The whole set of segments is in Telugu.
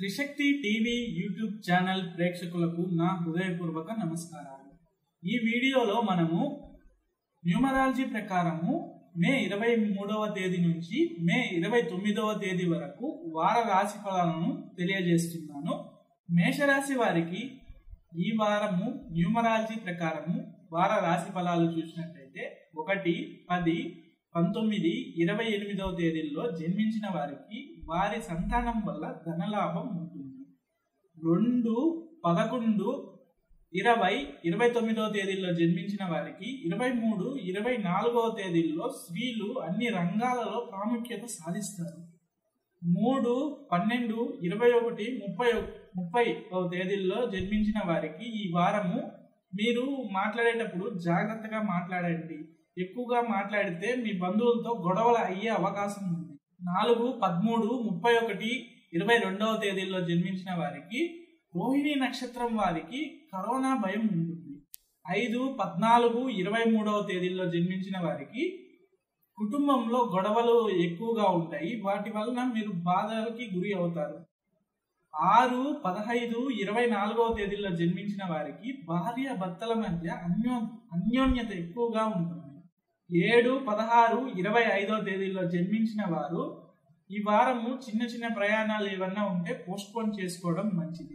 త్రిశక్తి టీవీ యూట్యూబ్ ఛానల్ ప్రేక్షకులకు నా హృదయపూర్వక నమస్కారాలు ఈ వీడియోలో మనము న్యూమరాలజీ ప్రకారము మే ఇరవై మూడవ తేదీ నుంచి మే ఇరవై తొమ్మిదవ తేదీ వరకు వార రాశి ఫలాలను తెలియజేస్తున్నాను మేషరాశి వారికి ఈ వారము న్యూమరాలజీ ప్రకారము వార రాశి ఫలాలు చూసినట్టయితే ఒకటి పది పంతొమ్మిది ఇరవై ఎనిమిదవ తేదీల్లో జన్మించిన వారికి వారి సంతానం వల్ల ధనలాభం ఉంటుంది రెండు పదకొండు ఇరవై ఇరవై తొమ్మిదవ తేదీల్లో జన్మించిన వారికి ఇరవై మూడు ఇరవై నాలుగవ తేదీల్లో స్త్రీలు అన్ని రంగాలలో ప్రాముఖ్యత సాధిస్తారు మూడు పన్నెండు ఇరవై ఒకటి ముప్పై ముప్పై తేదీల్లో జన్మించిన వారికి ఈ వారము మీరు మాట్లాడేటప్పుడు జాగ్రత్తగా మాట్లాడండి ఎక్కువగా మాట్లాడితే మీ బంధువులతో గొడవలు అయ్యే అవకాశం ఉంది నాలుగు పదమూడు ముప్పై ఒకటి ఇరవై రెండవ తేదీల్లో జన్మించిన వారికి రోహిణి నక్షత్రం వారికి కరోనా భయం ఉంటుంది ఐదు పద్నాలుగు ఇరవై మూడవ తేదీల్లో జన్మించిన వారికి కుటుంబంలో గొడవలు ఎక్కువగా ఉంటాయి వాటి వలన మీరు బాధలకి గురి అవుతారు ఆరు పదహైదు ఇరవై నాలుగవ తేదీల్లో జన్మించిన వారికి భార్య భర్తల మధ్య అన్యో అన్యోన్యత ఎక్కువగా ఉంటుంది ఏడు పదహారు ఇరవై ఐదవ తేదీల్లో జన్మించిన వారు ఈ వారము చిన్న చిన్న ప్రయాణాలు ఏమన్నా ఉంటే పోస్ట్పోన్ చేసుకోవడం మంచిది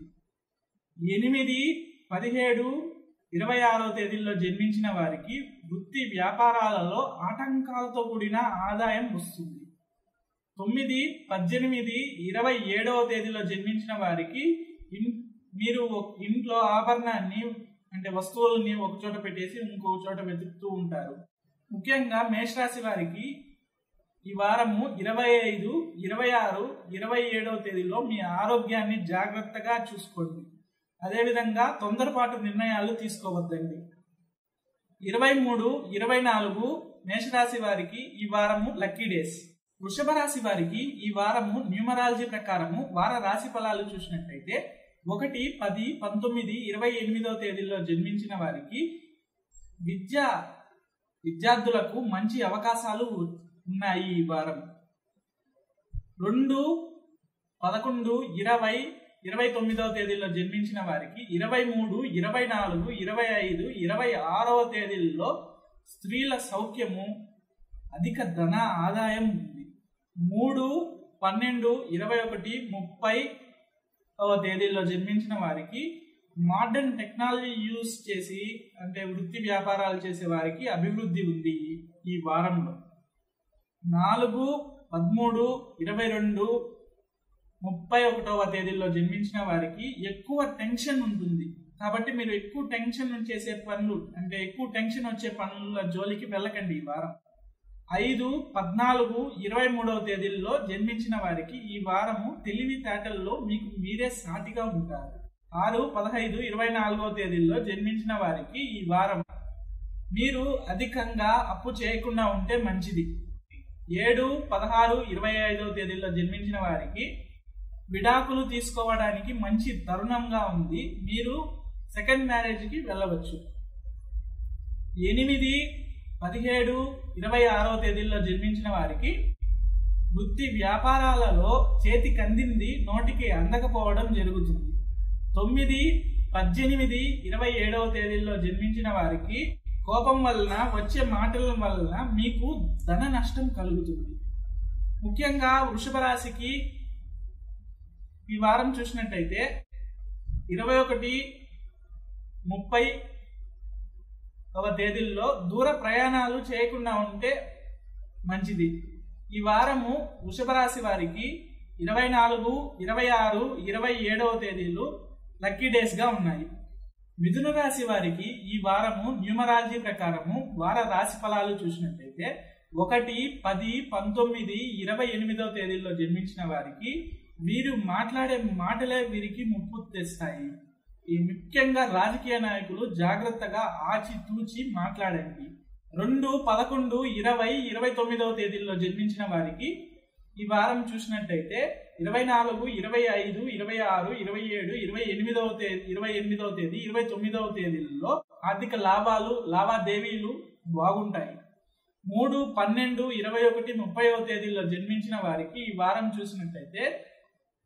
ఎనిమిది పదిహేడు ఇరవై ఆరో తేదీల్లో జన్మించిన వారికి వృత్తి వ్యాపారాలలో ఆటంకాలతో కూడిన ఆదాయం వస్తుంది తొమ్మిది పద్దెనిమిది ఇరవై ఏడవ తేదీలో జన్మించిన వారికి మీరు ఇంట్లో ఆభరణాన్ని అంటే వస్తువులని ఒక చోట పెట్టేసి ఇంకో చోట వెతుకుతూ ఉంటారు ముఖ్యంగా మేషరాశి వారికి ఈ వారము ఇరవై ఐదు ఇరవై ఆరు ఇరవై ఏడవ తేదీలో మీ ఆరోగ్యాన్ని జాగ్రత్తగా చూసుకోండి అదేవిధంగా తొందరపాటు నిర్ణయాలు తీసుకోవద్దండి ఇరవై మూడు ఇరవై నాలుగు మేషరాశి వారికి ఈ వారము లక్కీ డేస్ వృషభ రాశి వారికి ఈ వారము న్యూమరాలజీ ప్రకారము వార రాశి ఫలాలు చూసినట్టయితే ఒకటి పది పంతొమ్మిది ఇరవై ఎనిమిదవ తేదీలో జన్మించిన వారికి విద్య విద్యార్థులకు మంచి అవకాశాలు ఉన్నాయి ఈ వారం రెండు పదకొండు ఇరవై ఇరవై తొమ్మిదవ తేదీలో జన్మించిన వారికి ఇరవై మూడు ఇరవై నాలుగు ఇరవై ఐదు ఇరవై ఆరవ తేదీల్లో స్త్రీల సౌఖ్యము అధిక ధన ఆదాయం ఉంది మూడు పన్నెండు ఇరవై ఒకటి ముప్పై తేదీల్లో జన్మించిన వారికి మోడర్న్ టెక్నాలజీ యూస్ చేసి అంటే వృత్తి వ్యాపారాలు చేసే వారికి అభివృద్ధి ఉంది ఈ వారంలో నాలుగు పదమూడు ఇరవై రెండు ముప్పై ఒకటవ తేదీల్లో జన్మించిన వారికి ఎక్కువ టెన్షన్ ఉంటుంది కాబట్టి మీరు ఎక్కువ టెన్షన్ చేసే పనులు అంటే ఎక్కువ టెన్షన్ వచ్చే పనుల జోలికి వెళ్ళకండి ఈ వారం ఐదు పద్నాలుగు ఇరవై మూడవ తేదీల్లో జన్మించిన వారికి ఈ వారము తెలివితేటల్లో మీకు మీరే సాటిగా ఉంటారు ఆరు పదహైదు ఇరవై నాలుగవ తేదీల్లో జన్మించిన వారికి ఈ వారం మీరు అధికంగా అప్పు చేయకుండా ఉంటే మంచిది ఏడు పదహారు ఇరవై ఐదవ తేదీల్లో జన్మించిన వారికి విడాకులు తీసుకోవడానికి మంచి తరుణంగా ఉంది మీరు సెకండ్ మ్యారేజ్కి వెళ్ళవచ్చు ఎనిమిది పదిహేడు ఇరవై ఆరో తేదీల్లో జన్మించిన వారికి వృత్తి వ్యాపారాలలో చేతికి అందింది నోటికి అందకపోవడం జరుగుతుంది తొమ్మిది పద్దెనిమిది ఇరవై ఏడవ తేదీల్లో జన్మించిన వారికి కోపం వలన వచ్చే మాటల వలన మీకు ధన నష్టం కలుగుతుంది ముఖ్యంగా వృషభ రాశికి ఈ వారం చూసినట్టయితే ఇరవై ఒకటి ముప్పై ఒక తేదీల్లో దూర ప్రయాణాలు చేయకుండా ఉంటే మంచిది ఈ వారము వృషభ రాశి వారికి ఇరవై నాలుగు ఇరవై ఆరు ఇరవై ఏడవ తేదీలు లక్కీ డేస్గా ఉన్నాయి మిథున రాశి వారికి ఈ వారము న్యూమరాలజీ ప్రకారము వార రాశి ఫలాలు చూసినట్టయితే ఒకటి పది పంతొమ్మిది ఇరవై ఎనిమిదవ తేదీల్లో జన్మించిన వారికి వీరు మాట్లాడే మాటలే వీరికి ముప్పు తెస్తాయి ఈ ముఖ్యంగా రాజకీయ నాయకులు జాగ్రత్తగా ఆచితూచి మాట్లాడండి రెండు పదకొండు ఇరవై ఇరవై తొమ్మిదవ తేదీల్లో జన్మించిన వారికి ఈ వారం చూసినట్టయితే ఇరవై నాలుగు ఇరవై ఐదు ఇరవై ఆరు ఇరవై ఏడు ఇరవై ఎనిమిదవ తేదీ ఇరవై ఎనిమిదవ తేదీ ఇరవై తొమ్మిదవ తేదీలలో ఆర్థిక లాభాలు లావాదేవీలు బాగుంటాయి మూడు పన్నెండు ఇరవై ఒకటి ముప్పైవ తేదీల్లో జన్మించిన వారికి ఈ వారం చూసినట్టయితే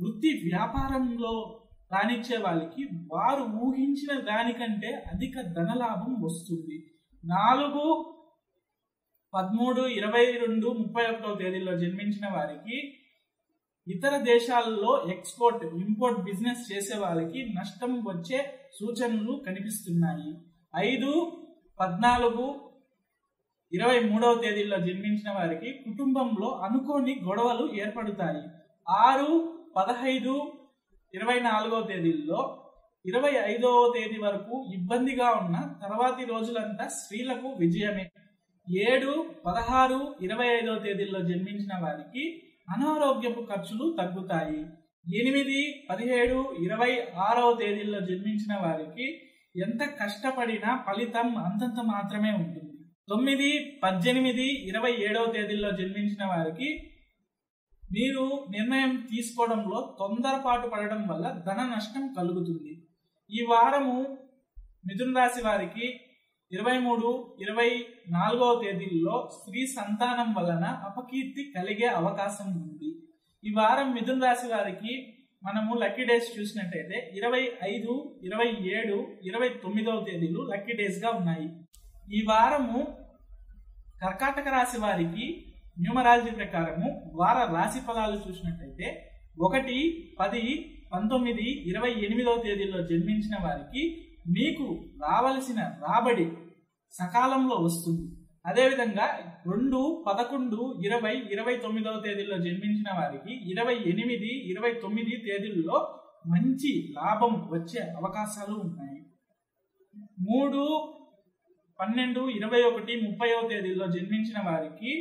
వృత్తి వ్యాపారంలో రాణించే వాళ్ళకి వారు ఊహించిన దానికంటే అధిక ధనలాభం వస్తుంది నాలుగు పదమూడు ఇరవై రెండు ముప్పై ఒకటో తేదీలో జన్మించిన వారికి ఇతర దేశాల్లో ఎక్స్పోర్ట్ ఇంపోర్ట్ బిజినెస్ చేసే వాళ్ళకి నష్టం వచ్చే సూచనలు కనిపిస్తున్నాయి ఐదు పద్నాలుగు ఇరవై మూడవ తేదీలో జన్మించిన వారికి కుటుంబంలో అనుకోని గొడవలు ఏర్పడతాయి ఆరు పదహైదు ఇరవై నాలుగవ తేదీల్లో ఇరవై ఐదవ తేదీ వరకు ఇబ్బందిగా ఉన్న తర్వాతి రోజులంతా స్త్రీలకు విజయమే ఏడు పదహారు ఇరవై ఐదవ తేదీల్లో జన్మించిన వారికి అనారోగ్యపు ఖర్చులు తగ్గుతాయి ఎనిమిది పదిహేడు ఇరవై ఆరవ తేదీల్లో జన్మించిన వారికి ఎంత కష్టపడినా ఫలితం అంతంత మాత్రమే ఉంటుంది తొమ్మిది పద్దెనిమిది ఇరవై ఏడవ తేదీల్లో జన్మించిన వారికి మీరు నిర్ణయం తీసుకోవడంలో తొందరపాటు పడడం వల్ల ధన నష్టం కలుగుతుంది ఈ వారము మిథున రాశి వారికి ఇరవై మూడు ఇరవై నాలుగవ తేదీల్లో స్త్రీ సంతానం వలన అపకీర్తి కలిగే అవకాశం ఉంది ఈ వారం మిథున రాశి వారికి మనము లక్కీ డేస్ చూసినట్టయితే ఇరవై ఐదు ఇరవై ఏడు ఇరవై తొమ్మిదవ తేదీలు లక్కీ డేస్ గా ఉన్నాయి ఈ వారము కర్కాటక రాశి వారికి న్యూమరాలజీ ప్రకారము వార రాశి ఫలాలు చూసినట్టయితే ఒకటి పది పంతొమ్మిది ఇరవై ఎనిమిదవ తేదీల్లో జన్మించిన వారికి మీకు రావలసిన రాబడి సకాలంలో వస్తుంది అదేవిధంగా రెండు పదకొండు ఇరవై ఇరవై తొమ్మిదవ తేదీల్లో జన్మించిన వారికి ఇరవై ఎనిమిది ఇరవై తొమ్మిది తేదీల్లో మంచి లాభం వచ్చే అవకాశాలు ఉన్నాయి మూడు పన్నెండు ఇరవై ఒకటి ముప్పైవ తేదీల్లో జన్మించిన వారికి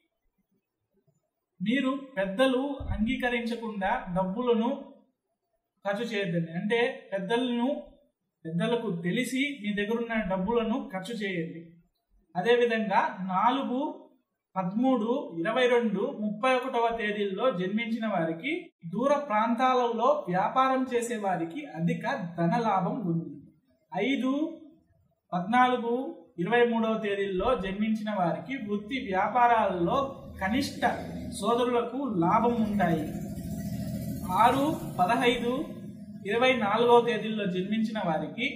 మీరు పెద్దలు అంగీకరించకుండా డబ్బులను ఖర్చు చేయొద్దండి అంటే పెద్దలను పెద్దలకు తెలిసి మీ దగ్గర ఉన్న డబ్బులను ఖర్చు చేయండి అదేవిధంగా నాలుగు పదమూడు ఇరవై రెండు ముప్పై ఒకటవ తేదీల్లో జన్మించిన వారికి దూర ప్రాంతాలలో వ్యాపారం చేసే వారికి అధిక ధన లాభం ఉంది ఐదు పద్నాలుగు ఇరవై మూడవ తేదీల్లో జన్మించిన వారికి వృత్తి వ్యాపారాలలో కనిష్ట సోదరులకు లాభం ఉంటాయి ఆరు పదహైదు ఇరవై నాలుగవ తేదీల్లో జన్మించిన వారికి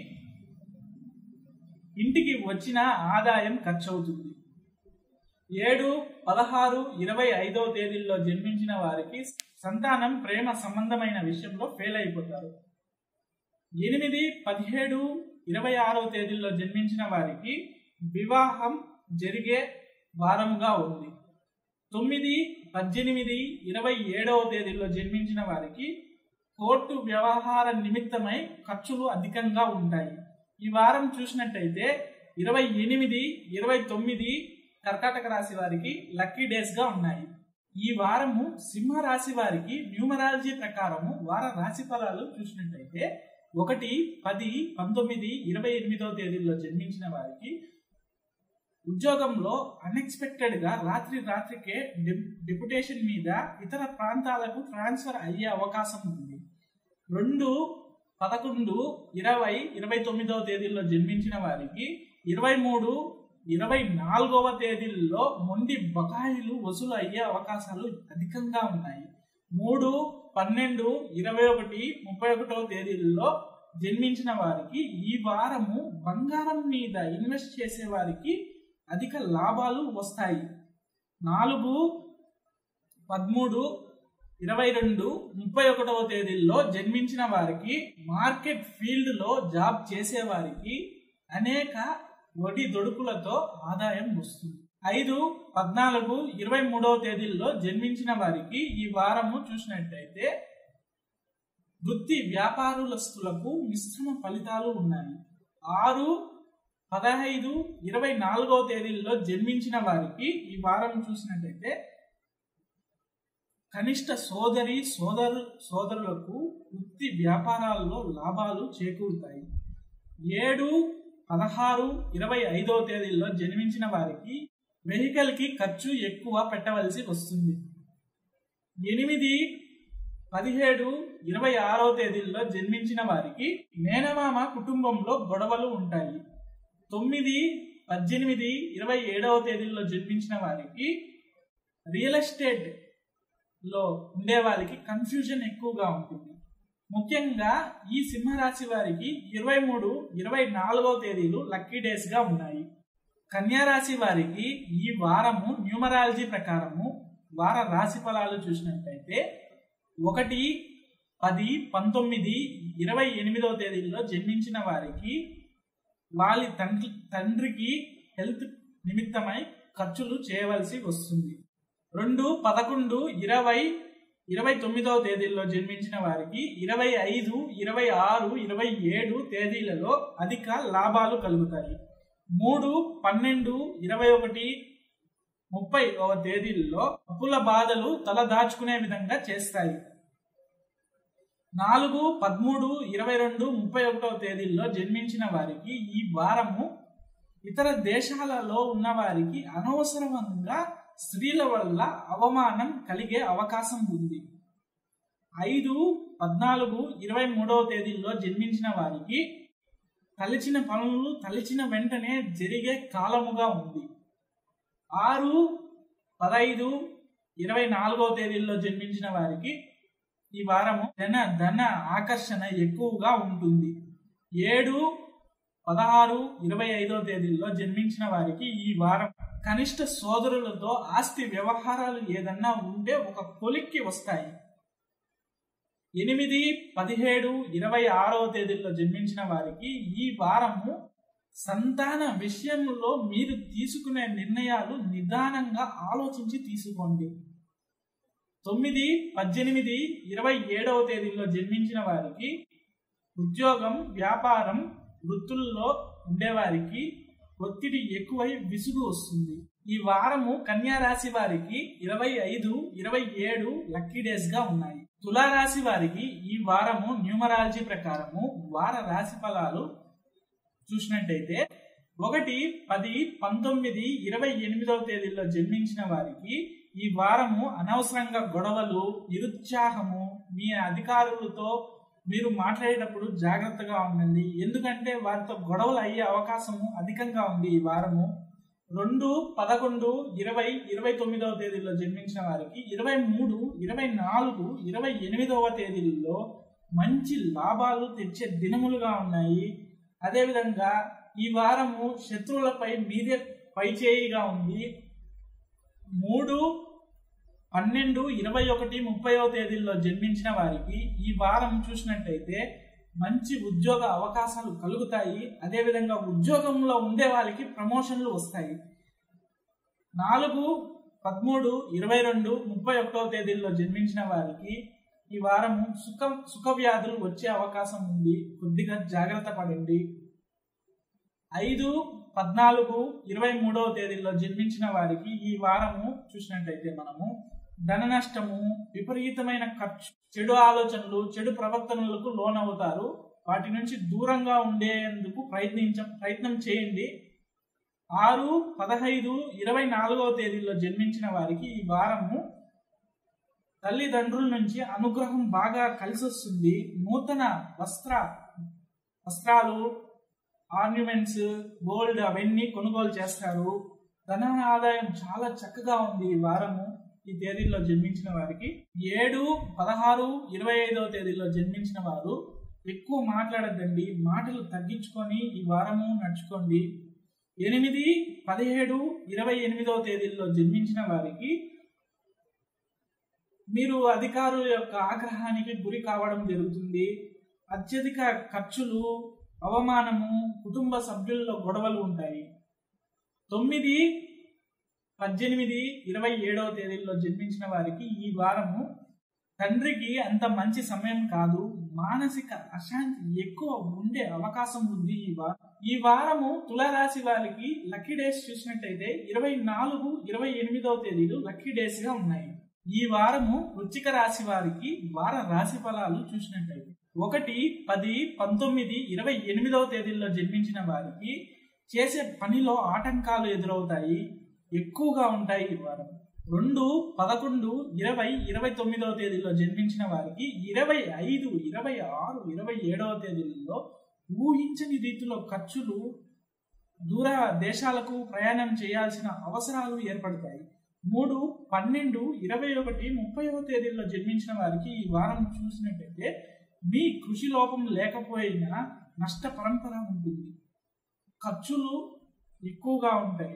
ఇంటికి వచ్చిన ఆదాయం ఖర్చు అవుతుంది ఏడు పదహారు ఇరవై ఐదవ తేదీల్లో జన్మించిన వారికి సంతానం ప్రేమ సంబంధమైన విషయంలో ఫెయిల్ అయిపోతారు ఎనిమిది పదిహేడు ఇరవై ఆరవ తేదీల్లో జన్మించిన వారికి వివాహం జరిగే వారముగా ఉంది తొమ్మిది పద్దెనిమిది ఇరవై ఏడవ తేదీల్లో జన్మించిన వారికి కోర్టు వ్యవహార నిమిత్తమై ఖర్చులు అధికంగా ఉంటాయి ఈ వారం చూసినట్టయితే ఇరవై ఎనిమిది ఇరవై తొమ్మిది కర్కాటక రాశి వారికి లక్కీ డేస్ గా ఉన్నాయి ఈ వారము సింహ రాశి వారికి న్యూమరాలజీ ప్రకారము వార రాశి ఫలాలు చూసినట్టయితే ఒకటి పది పంతొమ్మిది ఇరవై ఎనిమిదవ తేదీల్లో జన్మించిన వారికి ఉద్యోగంలో అన్ఎక్స్పెక్టెడ్ గా రాత్రి రాత్రికే డిప్యుటేషన్ మీద ఇతర ప్రాంతాలకు ట్రాన్స్ఫర్ అయ్యే అవకాశం ఉంది రెండు పదకొండు ఇరవై ఇరవై తొమ్మిదవ తేదీల్లో జన్మించిన వారికి ఇరవై మూడు ఇరవై నాలుగవ తేదీల్లో మొండి బకాయిలు వసూలు అయ్యే అవకాశాలు అధికంగా ఉన్నాయి మూడు పన్నెండు ఇరవై ఒకటి ముప్పై ఒకటవ తేదీల్లో జన్మించిన వారికి ఈ వారము బంగారం మీద ఇన్వెస్ట్ చేసే వారికి అధిక లాభాలు వస్తాయి నాలుగు పదమూడు ఇరవై రెండు ముప్పై ఒకటవ తేదీల్లో జన్మించిన వారికి మార్కెట్ ఫీల్డ్ లో జాబ్ చేసే వారికి అనేక వడ్డీ దొడుకులతో ఆదాయం వస్తుంది ఐదు పద్నాలుగు ఇరవై మూడవ తేదీల్లో జన్మించిన వారికి ఈ వారము చూసినట్టయితే వృత్తి వ్యాపారులస్తులకు మిశ్రమ ఫలితాలు ఉన్నాయి ఆరు పదహైదు ఇరవై నాలుగవ తేదీల్లో జన్మించిన వారికి ఈ వారం చూసినట్టయితే కనిష్ట సోదరి సోదరు సోదరులకు వృత్తి వ్యాపారాల్లో లాభాలు చేకూరుతాయి ఏడు పదహారు ఇరవై ఐదవ తేదీల్లో జన్మించిన వారికి వెహికల్ కి ఖర్చు ఎక్కువ పెట్టవలసి వస్తుంది ఎనిమిది పదిహేడు ఇరవై ఆరవ తేదీల్లో జన్మించిన వారికి మేనమామ కుటుంబంలో గొడవలు ఉంటాయి తొమ్మిది పద్దెనిమిది ఇరవై ఏడవ తేదీల్లో జన్మించిన వారికి రియల్ ఎస్టేట్ లో ఉండే వారికి కన్ఫ్యూజన్ ఎక్కువగా ఉంటుంది ముఖ్యంగా ఈ సింహరాశి వారికి ఇరవై మూడు ఇరవై నాలుగవ తేదీలు లక్కీ డేస్ గా ఉన్నాయి కన్యా రాశి వారికి ఈ వారము న్యూమరాలజీ ప్రకారము వార రాశి ఫలాలు చూసినట్లయితే ఒకటి పది పంతొమ్మిది ఇరవై ఎనిమిదవ తేదీల్లో జన్మించిన వారికి వాళ్ళ తండ్రి తండ్రికి హెల్త్ నిమిత్తమై ఖర్చులు చేయవలసి వస్తుంది రెండు పదకొండు ఇరవై ఇరవై తొమ్మిదవ తేదీల్లో జన్మించిన వారికి ఇరవై ఐదు ఇరవై ఆరు ఇరవై ఏడు తేదీలలో అధిక లాభాలు కలుగుతాయి మూడు పన్నెండు ఇరవై ఒకటి ముప్పై ఒక తేదీల్లో అప్పుల బాధలు తల దాచుకునే విధంగా చేస్తాయి నాలుగు పదమూడు ఇరవై రెండు ముప్పై ఒకటవ తేదీల్లో జన్మించిన వారికి ఈ వారము ఇతర దేశాలలో ఉన్న వారికి అనవసరంగా స్త్రీల వల్ల అవమానం కలిగే అవకాశం ఉంది ఐదు పద్నాలుగు ఇరవై మూడవ తేదీల్లో జన్మించిన వారికి తలిచిన పనులు తలిచిన వెంటనే జరిగే కాలముగా ఉంది ఆరు పదైదు ఇరవై నాలుగవ తేదీల్లో జన్మించిన వారికి ఈ వారము ధన ధన ఆకర్షణ ఎక్కువగా ఉంటుంది ఏడు పదహారు ఇరవై ఐదవ తేదీల్లో జన్మించిన వారికి ఈ వారం కనిష్ట సోదరులతో ఆస్తి వ్యవహారాలు ఏదన్నా ఉంటే ఒక కొలిక్కి వస్తాయి ఎనిమిది పదిహేడు ఇరవై ఆరవ తేదీల్లో జన్మించిన వారికి ఈ వారము సంతాన విషయంలో మీరు తీసుకునే నిర్ణయాలు నిదానంగా ఆలోచించి తీసుకోండి తొమ్మిది పద్దెనిమిది ఇరవై ఏడవ తేదీల్లో జన్మించిన వారికి ఉద్యోగం వ్యాపారం వృత్తుల్లో ఉండేవారికి ఒత్తిడి ఎక్కువై విసుగు వస్తుంది ఈ వారము కన్యా రాశి వారికి ఇరవై ఐదు ఇరవై ఏడు లక్కీ డేస్ గా ఉన్నాయి తులారాశి వారికి ఈ వారము న్యూమరాలజీ ప్రకారము వార రాశి ఫలాలు చూసినట్టయితే ఒకటి పది పంతొమ్మిది ఇరవై ఎనిమిదవ తేదీల్లో జన్మించిన వారికి ఈ వారము అనవసరంగా గొడవలు నిరుత్సాహము మీ అధికారులతో మీరు మాట్లాడేటప్పుడు జాగ్రత్తగా ఉండండి ఎందుకంటే వారితో గొడవలు అయ్యే అవకాశము అధికంగా ఉంది ఈ వారము రెండు పదకొండు ఇరవై ఇరవై తొమ్మిదవ తేదీలో జన్మించిన వారికి ఇరవై మూడు ఇరవై నాలుగు ఇరవై ఎనిమిదవ తేదీల్లో మంచి లాభాలు తెచ్చే దినములుగా ఉన్నాయి అదేవిధంగా ఈ వారము శత్రువులపై మీదే పైచేయిగా ఉంది మూడు పన్నెండు ఇరవై ఒకటి ముప్పైవ తేదీల్లో జన్మించిన వారికి ఈ వారం చూసినట్టయితే మంచి ఉద్యోగ అవకాశాలు కలుగుతాయి అదేవిధంగా ఉద్యోగంలో ఉండే వాళ్ళకి ప్రమోషన్లు వస్తాయి నాలుగు పదమూడు ఇరవై రెండు ముప్పై ఒకటవ తేదీల్లో జన్మించిన వారికి ఈ వారం సుఖ సుఖ వ్యాధులు వచ్చే అవకాశం ఉంది కొద్దిగా జాగ్రత్త పడండి ఐదు పద్నాలుగు ఇరవై మూడవ తేదీల్లో జన్మించిన వారికి ఈ వారము చూసినట్టయితే మనము ధన నష్టము విపరీతమైన ఖర్చు చెడు ఆలోచనలు చెడు ప్రవర్తనలకు లోనవుతారు వాటి నుంచి దూరంగా ఉండేందుకు ప్రయత్నించ ప్రయత్నం చేయండి ఆరు పదహైదు ఇరవై నాలుగవ తేదీల్లో జన్మించిన వారికి ఈ వారము తల్లిదండ్రుల నుంచి అనుగ్రహం బాగా కలిసి వస్తుంది నూతన వస్త్ర వస్త్రాలు ఆర్న్యుమెంట్స్ గోల్డ్ అవన్నీ కొనుగోలు చేస్తారు ధన ఆదాయం చాలా చక్కగా ఉంది ఈ వారము ఈ తేదీల్లో జన్మించిన వారికి ఏడు పదహారు ఇరవై ఐదవ తేదీల్లో జన్మించిన వారు ఎక్కువ మాట్లాడద్దండి మాటలు తగ్గించుకొని ఈ వారము నడుచుకోండి ఎనిమిది పదిహేడు ఇరవై ఎనిమిదవ తేదీల్లో జన్మించిన వారికి మీరు అధికారుల యొక్క ఆగ్రహానికి గురి కావడం జరుగుతుంది అత్యధిక ఖర్చులు అవమానము కుటుంబ సభ్యుల్లో గొడవలు ఉంటాయి తొమ్మిది పద్దెనిమిది ఇరవై ఏడవ తేదీల్లో జన్మించిన వారికి ఈ వారము తండ్రికి అంత మంచి సమయం కాదు మానసిక అశాంతి ఎక్కువ ఉండే అవకాశం ఉంది ఈ వారం ఈ వారము తులారాశి వారికి లక్కీ డేస్ చూసినట్టయితే ఇరవై నాలుగు ఇరవై ఎనిమిదవ తేదీలు లక్కీ డేస్ గా ఉన్నాయి ఈ వారము వృచ్చిక రాశి వారికి వార రాశి ఫలాలు చూసినట్టయితే ఒకటి పది పంతొమ్మిది ఇరవై ఎనిమిదవ తేదీల్లో జన్మించిన వారికి చేసే పనిలో ఆటంకాలు ఎదురవుతాయి ఎక్కువగా ఉంటాయి ఈ వారం రెండు పదకొండు ఇరవై ఇరవై తొమ్మిదవ తేదీలో జన్మించిన వారికి ఇరవై ఐదు ఇరవై ఆరు ఇరవై ఏడవ తేదీలలో ఊహించని రీతిలో ఖర్చులు దూర దేశాలకు ప్రయాణం చేయాల్సిన అవసరాలు ఏర్పడతాయి మూడు పన్నెండు ఇరవై ఒకటి ముప్పైవ తేదీల్లో జన్మించిన వారికి ఈ వారం చూసినట్టయితే మీ కృషి లోపం లేకపోయినా నష్ట పరంపర ఉంటుంది ఖర్చులు ఎక్కువగా ఉంటాయి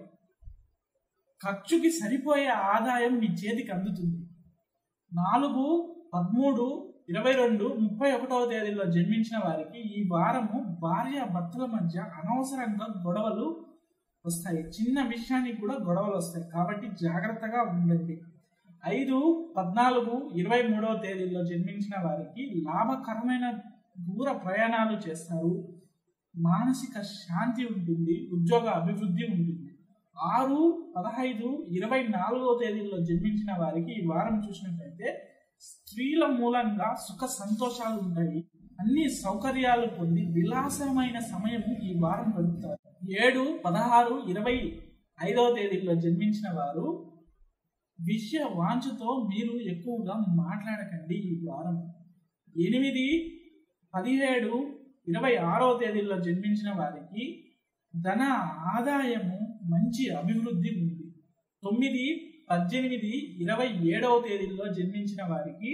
ఖర్చుకి సరిపోయే ఆదాయం మీ చేతికి అందుతుంది నాలుగు పదమూడు ఇరవై రెండు ముప్పై ఒకటవ తేదీలో జన్మించిన వారికి ఈ వారము భార్య భర్తల మధ్య అనవసరంగా గొడవలు వస్తాయి చిన్న విషయానికి కూడా గొడవలు వస్తాయి కాబట్టి జాగ్రత్తగా ఉండండి ఐదు పద్నాలుగు ఇరవై మూడవ తేదీల్లో జన్మించిన వారికి లాభకరమైన దూర ప్రయాణాలు చేస్తారు మానసిక శాంతి ఉంటుంది ఉద్యోగ అభివృద్ధి ఉంటుంది ఆరు పదహైదు ఇరవై నాలుగవ తేదీల్లో జన్మించిన వారికి ఈ వారం చూసినట్లయితే స్త్రీల మూలంగా సుఖ సంతోషాలు ఉంటాయి అన్ని సౌకర్యాలు పొంది విలాసమైన సమయం ఈ వారం గడుపుతారు ఏడు పదహారు ఇరవై ఐదవ తేదీల్లో జన్మించిన వారు విషయ వాంఛతో మీరు ఎక్కువగా మాట్లాడకండి ఈ వారం ఎనిమిది పదిహేడు ఇరవై ఆరవ తేదీల్లో జన్మించిన వారికి ధన ఆదాయము మంచి అభివృద్ధి ఉంది తొమ్మిది పద్దెనిమిది ఇరవై ఏడవ తేదీల్లో జన్మించిన వారికి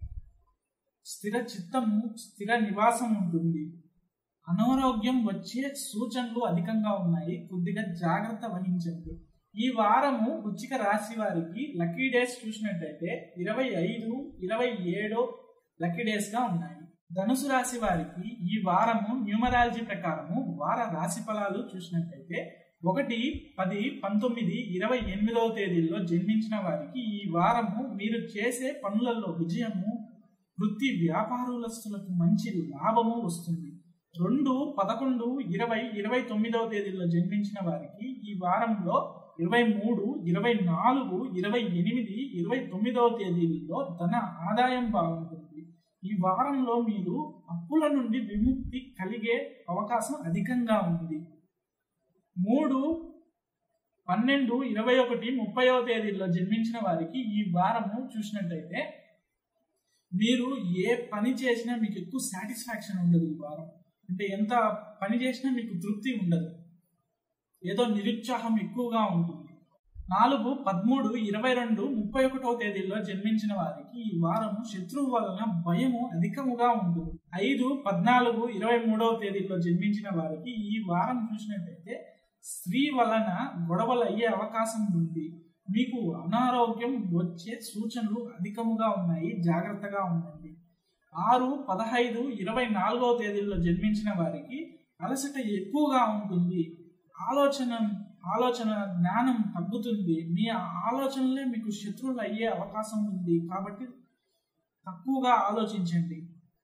స్థిర చిత్తము స్థిర నివాసం ఉంటుంది అనారోగ్యం వచ్చే సూచనలు అధికంగా ఉన్నాయి కొద్దిగా జాగ్రత్త వహించండి ఈ వారము వృచ్చిక రాశి వారికి లక్కీ డేస్ చూసినట్టయితే ఇరవై ఐదు ఇరవై ఏడు లక్కీ డేస్ గా ఉన్నాయి ధనుసు రాశి వారికి ఈ వారము న్యూమరాలజీ ప్రకారము వార రాశి ఫలాలు చూసినట్టయితే ఒకటి పది పంతొమ్మిది ఇరవై ఎనిమిదవ తేదీల్లో జన్మించిన వారికి ఈ వారము మీరు చేసే పనులలో విజయము వృత్తి వ్యాపారులస్తులకు మంచి లాభము వస్తుంది రెండు పదకొండు ఇరవై ఇరవై తొమ్మిదవ తేదీల్లో జన్మించిన వారికి ఈ వారంలో ఇరవై మూడు ఇరవై నాలుగు ఇరవై ఎనిమిది ఇరవై తొమ్మిదవ తేదీల్లో ధన ఆదాయం బాగుంటుంది ఈ వారంలో మీరు అప్పుల నుండి విముక్తి కలిగే అవకాశం అధికంగా ఉంది మూడు పన్నెండు ఇరవై ఒకటి ముప్పైవ తేదీల్లో జన్మించిన వారికి ఈ వారము చూసినట్టయితే మీరు ఏ పని చేసినా మీకు ఎక్కువ సాటిస్ఫాక్షన్ ఉండదు ఈ వారం అంటే ఎంత పని చేసినా మీకు తృప్తి ఉండదు ఏదో నిరుత్సాహం ఎక్కువగా ఉంటుంది నాలుగు పదమూడు ఇరవై రెండు ముప్పై ఒకటో తేదీల్లో జన్మించిన వారికి ఈ వారం శత్రువు వలన భయము అధికముగా ఉంటుంది ఐదు పద్నాలుగు ఇరవై మూడవ తేదీల్లో జన్మించిన వారికి ఈ వారం చూసినట్టయితే స్త్రీ వలన గొడవలు అయ్యే అవకాశం ఉంది మీకు అనారోగ్యం వచ్చే సూచనలు అధికముగా ఉన్నాయి జాగ్రత్తగా ఉండండి ఆరు పదహైదు ఇరవై నాలుగవ తేదీల్లో జన్మించిన వారికి అలసట ఎక్కువగా ఉంటుంది ఆలోచన ఆలోచన జ్ఞానం తగ్గుతుంది మీ ఆలోచనలే మీకు శత్రువులు అయ్యే అవకాశం ఉంది కాబట్టి తక్కువగా ఆలోచించండి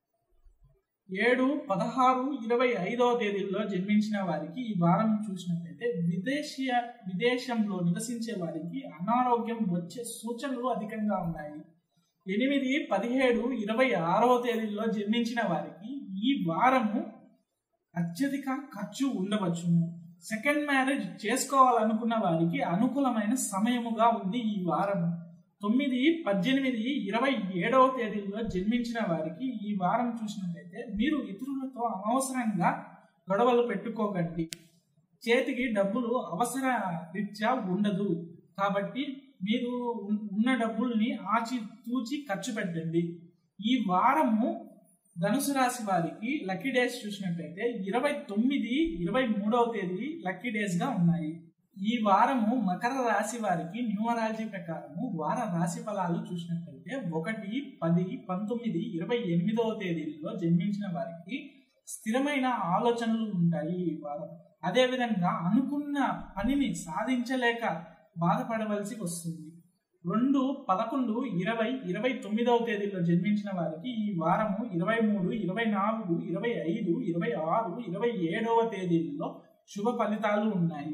ఏడు పదహారు ఇరవై ఐదవ తేదీల్లో జన్మించిన వారికి ఈ వారం చూసినట్లయితే విదేశీయ విదేశంలో నివసించే వారికి అనారోగ్యం వచ్చే సూచనలు అధికంగా ఉన్నాయి ఎనిమిది పదిహేడు ఇరవై ఆరవ తేదీల్లో జన్మించిన వారికి ఈ వారము అత్యధిక ఖర్చు ఉండవచ్చును సెకండ్ మ్యారేజ్ చేసుకోవాలనుకున్న వారికి అనుకూలమైన సమయముగా ఉంది ఈ వారం తొమ్మిది పద్దెనిమిది ఇరవై ఏడవ తేదీల్లో జన్మించిన వారికి ఈ వారం చూసినట్లయితే మీరు ఇతరులతో అనవసరంగా గొడవలు పెట్టుకోకండి చేతికి డబ్బులు అవసర రీత్యా ఉండదు కాబట్టి మీరు ఉన్న డబ్బుల్ని ఆచి తూచి ఖర్చు పెట్టండి ఈ వారము ధనుసు రాశి వారికి లక్కీ డేస్ చూసినట్లయితే ఇరవై తొమ్మిది ఇరవై మూడవ తేదీ లక్కీ డేస్ గా ఉన్నాయి ఈ వారము మకర రాశి వారికి న్యూమరాలజీ ప్రకారము వార రాశి ఫలాలు చూసినట్లయితే ఒకటి పది పంతొమ్మిది ఇరవై ఎనిమిదవ తేదీల్లో జన్మించిన వారికి స్థిరమైన ఆలోచనలు ఉంటాయి ఈ వారం అదేవిధంగా అనుకున్న పనిని సాధించలేక బాధపడవలసి వస్తుంది రెండు పదకొండు ఇరవై ఇరవై తొమ్మిదవ తేదీలో జన్మించిన వారికి ఈ వారము ఇరవై మూడు ఇరవై నాలుగు ఇరవై ఐదు ఇరవై ఆరు ఇరవై ఏడవ తేదీల్లో శుభ ఫలితాలు ఉన్నాయి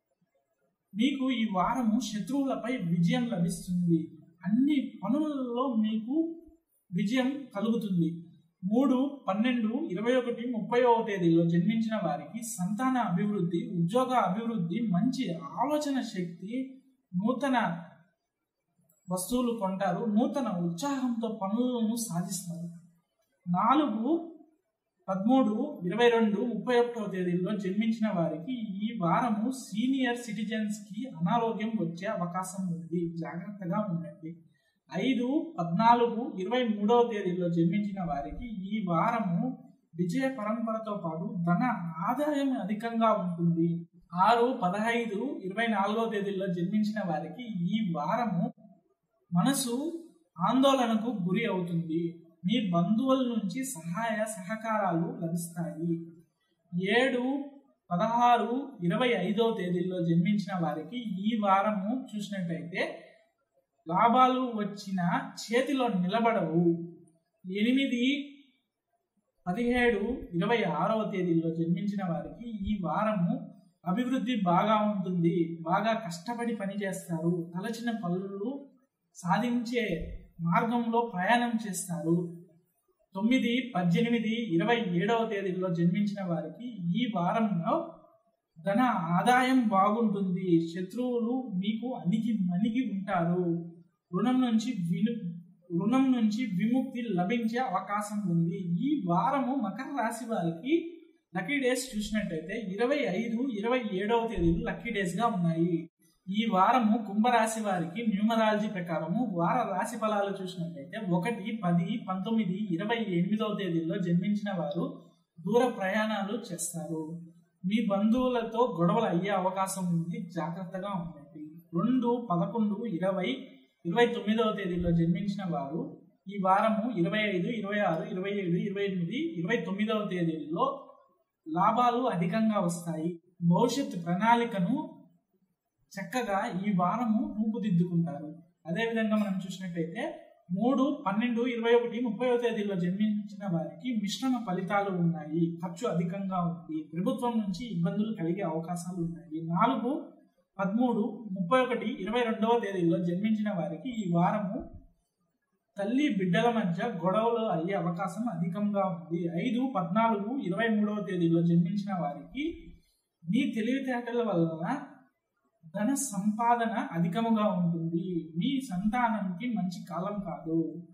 మీకు ఈ వారము శత్రువులపై విజయం లభిస్తుంది అన్ని పనులలో మీకు విజయం కలుగుతుంది మూడు పన్నెండు ఇరవై ఒకటి ముప్పైవ తేదీలో జన్మించిన వారికి సంతాన అభివృద్ధి ఉద్యోగ అభివృద్ధి మంచి ఆలోచన శక్తి నూతన వస్తువులు కొంటారు నూతన ఉత్సాహంతో పనులను సాధిస్తారు నాలుగు పదమూడు ఇరవై రెండు ముప్పై ఒకటవ తేదీల్లో జన్మించిన వారికి ఈ వారము సీనియర్ సిటిజన్స్ కి అనారోగ్యం వచ్చే అవకాశం ఉంది జాగ్రత్తగా ఉండండి ఐదు పద్నాలుగు ఇరవై మూడవ తేదీల్లో జన్మించిన వారికి ఈ వారము విజయ పరంపరతో పాటు ధన ఆదాయం అధికంగా ఉంటుంది ఆరు పదహైదు ఇరవై నాలుగవ తేదీల్లో జన్మించిన వారికి ఈ వారము మనసు ఆందోళనకు గురి అవుతుంది మీ బంధువుల నుంచి సహాయ సహకారాలు లభిస్తాయి ఏడు పదహారు ఇరవై ఐదవ తేదీల్లో జన్మించిన వారికి ఈ వారము చూసినట్టయితే లాభాలు వచ్చిన చేతిలో నిలబడవు ఎనిమిది పదిహేడు ఇరవై ఆరవ తేదీల్లో జన్మించిన వారికి ఈ వారము అభివృద్ధి బాగా ఉంటుంది బాగా కష్టపడి పనిచేస్తారు తలచిన పనులు సాధించే మార్గంలో ప్రయాణం చేస్తారు తొమ్మిది పద్దెనిమిది ఇరవై ఏడవ తేదీల్లో జన్మించిన వారికి ఈ వారంలో ధన ఆదాయం బాగుంటుంది శత్రువులు మీకు అణిగి మణిగి ఉంటారు రుణం నుంచి విను రుణం నుంచి విముక్తి లభించే అవకాశం ఉంది ఈ వారము మకర రాశి వారికి లక్కీ డేస్ చూసినట్టయితే ఇరవై ఐదు ఇరవై ఏడవ తేదీలు లక్కీ డేస్ గా ఉన్నాయి ఈ వారము కుంభరాశి వారికి న్యూమరాలజీ ప్రకారము వార రాశి ఫలాలు చూసినట్లయితే ఒకటి పది పంతొమ్మిది ఇరవై ఎనిమిదవ తేదీల్లో జన్మించిన వారు దూర ప్రయాణాలు చేస్తారు మీ బంధువులతో గొడవలు అయ్యే అవకాశం ఉంది జాగ్రత్తగా ఉండండి రెండు పదకొండు ఇరవై ఇరవై తొమ్మిదవ తేదీలో జన్మించిన వారు ఈ వారము ఇరవై ఐదు ఇరవై ఆరు ఇరవై ఏడు ఇరవై ఎనిమిది ఇరవై తొమ్మిదవ తేదీల్లో లాభాలు అధికంగా వస్తాయి భవిష్యత్తు ప్రణాళికను చక్కగా ఈ వారము రూపుదిద్దుకుంటారు అదేవిధంగా మనం చూసినట్లయితే మూడు పన్నెండు ఇరవై ఒకటి ముప్పైవ తేదీలో జన్మించిన వారికి మిశ్రమ ఫలితాలు ఉన్నాయి ఖర్చు అధికంగా ఉంది ప్రభుత్వం నుంచి ఇబ్బందులు కలిగే అవకాశాలు ఉన్నాయి నాలుగు పదమూడు ముప్పై ఒకటి ఇరవై రెండవ తేదీలో జన్మించిన వారికి ఈ వారము తల్లి బిడ్డల మధ్య గొడవలు అయ్యే అవకాశం అధికంగా ఉంది ఐదు పద్నాలుగు ఇరవై మూడవ తేదీలో జన్మించిన వారికి మీ తెలివితేటల వలన ధన సంపాదన అధికముగా ఉంటుంది మీ సంతానానికి మంచి కాలం కాదు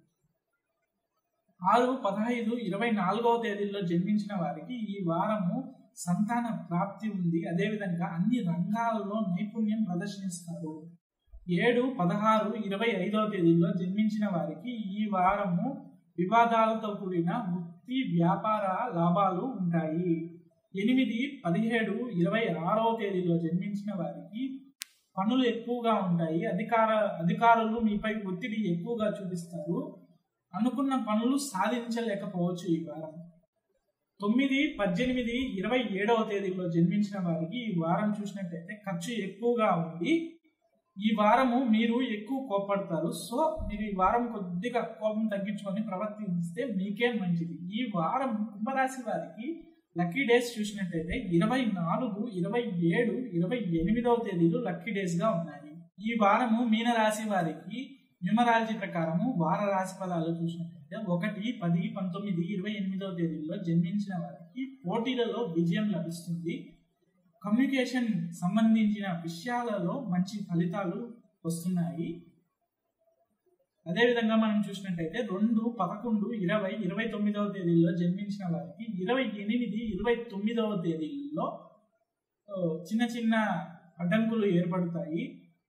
ఆరు పదహైదు ఇరవై నాలుగవ తేదీల్లో జన్మించిన వారికి ఈ వారము సంతాన ప్రాప్తి ఉంది అదేవిధంగా అన్ని రంగాలలో నైపుణ్యం ప్రదర్శిస్తారు ఏడు పదహారు ఇరవై ఐదవ తేదీల్లో జన్మించిన వారికి ఈ వారము వివాదాలతో కూడిన వృత్తి వ్యాపార లాభాలు ఉంటాయి ఎనిమిది పదిహేడు ఇరవై ఆరవ తేదీలో జన్మించిన వారికి పనులు ఎక్కువగా ఉంటాయి అధికార అధికారులు మీపై ఒత్తిడి ఎక్కువగా చూపిస్తారు అనుకున్న పనులు సాధించలేకపోవచ్చు ఈ వారం తొమ్మిది పద్దెనిమిది ఇరవై ఏడవ తేదీలో జన్మించిన వారికి ఈ వారం చూసినట్టయితే ఖర్చు ఎక్కువగా ఉంది ఈ వారము మీరు ఎక్కువ కోపడతారు సో మీరు ఈ వారం కొద్దిగా కోపం తగ్గించుకొని ప్రవర్తిస్తే మీకే మంచిది ఈ వారం కుంభరాశి వారికి లక్కీ డేస్ చూసినట్టయితే ఇరవై నాలుగు ఇరవై ఏడు ఇరవై ఎనిమిదవ తేదీలు లక్కీ డేస్ గా ఉన్నాయి ఈ వారము మీన రాశి వారికి న్యూమరాలజీ ప్రకారము వార రాశి ఫలాలు చూసినట్లయితే ఒకటి పది పంతొమ్మిది ఇరవై ఎనిమిదవ తేదీల్లో జన్మించిన వారికి పోటీలలో విజయం లభిస్తుంది కమ్యూనికేషన్ సంబంధించిన విషయాలలో మంచి ఫలితాలు వస్తున్నాయి అదేవిధంగా మనం చూసినట్టయితే రెండు పదకొండు ఇరవై ఇరవై తొమ్మిదవ తేదీల్లో జన్మించిన వారికి ఇరవై ఎనిమిది ఇరవై తొమ్మిదవ తేదీల్లో ఆ, చిన్న చిన్న అడ్డంకులు ఏర్పడతాయి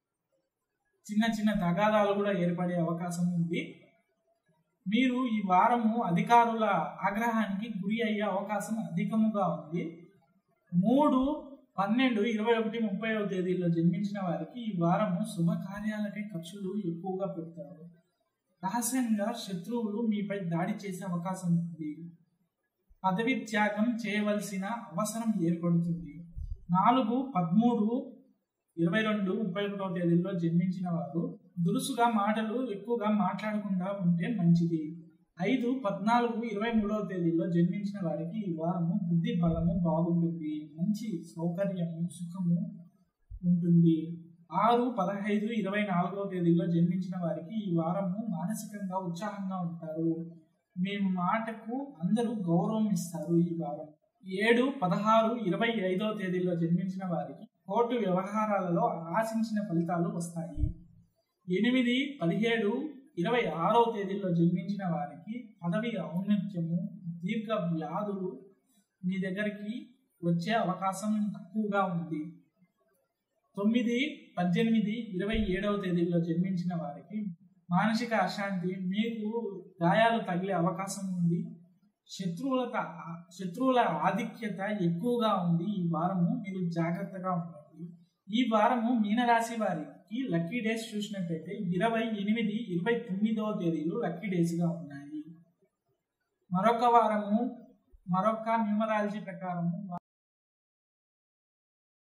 చిన్న చిన్న తగాదాలు కూడా ఏర్పడే అవకాశం ఉంది మీరు ఈ వారము అధికారుల ఆగ్రహానికి గురి అయ్యే అవకాశం అధికముగా ఉంది మూడు పన్నెండు ఇరవై ఒకటి ముప్పై తేదీలో జన్మించిన వారికి ఈ వారము శుభకార్యాలకై ఖర్చులు ఎక్కువగా పెడతారు రహస్యంగా శత్రువులు మీపై దాడి చేసే అవకాశం ఉంది పదవి త్యాగం చేయవలసిన అవసరం ఏర్పడుతుంది నాలుగు పదమూడు ఇరవై రెండు ముప్పై ఒకటవ తేదీల్లో జన్మించిన వారు దురుసుగా మాటలు ఎక్కువగా మాట్లాడకుండా ఉంటే మంచిది ఐదు పద్నాలుగు ఇరవై మూడవ తేదీల్లో జన్మించిన వారికి ఈ వారము బుద్ధి బలము బాగుంటుంది మంచి సౌకర్యము సుఖము ఉంటుంది ఆరు పదహైదు ఇరవై నాలుగవ తేదీల్లో జన్మించిన వారికి ఈ వారము మానసికంగా ఉత్సాహంగా ఉంటారు మీ మాటకు అందరూ గౌరవం ఇస్తారు ఈ వారం ఏడు పదహారు ఇరవై ఐదవ తేదీల్లో జన్మించిన వారికి కోర్టు వ్యవహారాలలో ఆశించిన ఫలితాలు వస్తాయి ఎనిమిది పదిహేడు ఇరవై ఆరవ తేదీల్లో జన్మించిన వారికి పదవి ఔన్నత్యము దీర్ఘ వ్యాధులు మీ దగ్గరికి వచ్చే అవకాశం తక్కువగా ఉంది తొమ్మిది పద్దెనిమిది ఇరవై ఏడవ తేదీలో జన్మించిన వారికి మానసిక అశాంతి మీకు గాయాలు తగిలే అవకాశం ఉంది శత్రువుల శత్రువుల ఆధిక్యత ఎక్కువగా ఉంది ఈ వారము మీరు జాగ్రత్తగా ఉండండి ఈ వారము మీనరాశి వారికి లక్కీ డేస్ చూసినట్టయితే ఇరవై ఎనిమిది ఇరవై తొమ్మిదవ తేదీలు లక్కీ డేస్గా ఉన్నాయి మరొక వారము మరొక న్యూమరాలజీ ప్రకారము